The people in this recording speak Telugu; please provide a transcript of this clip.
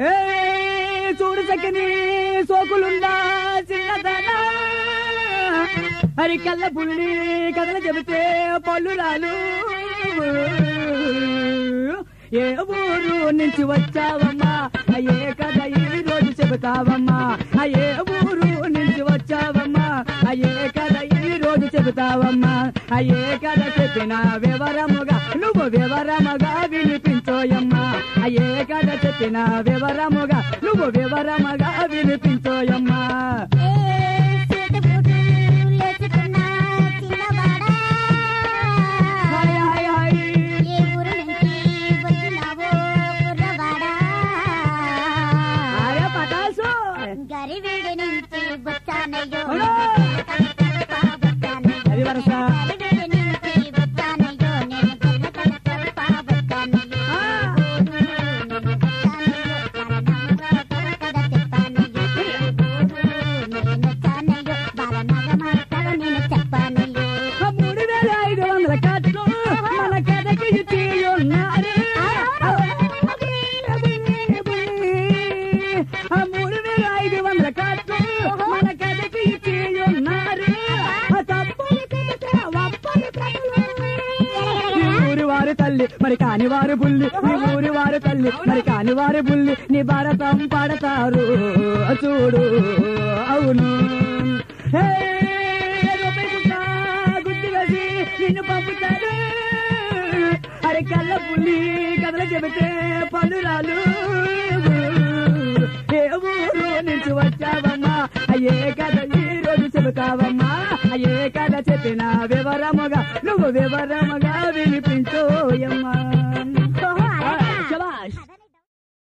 ఏ చూడు చక్కని సోకులుందా చిన్నదనా అరికల్ల పుల్లి కథలు చెబితే పళ్ళు రాలు ఏ ఊరు నుంచి వచ్చావమ్మా అయ్యే కథ ఈ రోజు చెబుతావమ్మా అయ్యే ఊరు నుంచి వచ్చావమ్మా అయ్యే కథ ఈ రోజు చెబుతావమ్మా అయ్యే కథ చెప్పిన వివరముగా నువ్వు వివరముగా వినిపించోయమ్మా అయ్యే కథ చెప్పిన వివరముగా నువ్వు వివరముగా వినిపించోయమ్మా ఏ చేతబూటు లేచుకున్న చిన్నవాడా హాయ్ హాయ్ హాయ్ ఏ ఊరు నుంచి వచ్చినావో కుర్రవాడా అరే పటాసు గరివీడి నుంచి వచ్చానయ్యో అవునా? వచ్చానయ్యో. అది వరస. గరివీడి నుంచి వచ్చానయ్యో నేను గొర్రె కథ చెప్పా వచ్చానయ్యో. ఆ. నేను వచ్చానయ్యో బాలనాగమ్మ కథ చెప్పానయ్యో. నేను వచ్చానయ్యో బాలనాగమ్మ కథ నేను చెప్పానయ్యో. ఆ మూడు వేల ఐదు వందల కట్లు మన కథకి ఇచ్చి ఉన్నారు ఆ మూడు వేల ఐదు వందల కట్లు మన కథకి ఇచ్చి ఉన్నారు ఆ తప్పులు చెబితే ఒప్పని ప్రజలు. ఈ ఊరి వారి తల్లి మరి కాని వారు బుల్లి ఈ ఊరి వారి తల్లి మరి కాని వారి బుల్లి నీ భారతం పాడతారు చూడు అవును హే, రూపాయి కుక్క గుడ్డి వేసి నిన్ను పంపుతారు అరే కళ్ళ పుల్లి కథలు చెబితే పనురాలు ఏ ఊరు నుంచి వచ్చావమ్మా అయ్యే కథ ఈ రోజు చెబుతావమ్మా అయ్యే కథ చెప్పిన వివరముగా నువ్వు వివరముగా వినిపించోయమ్మా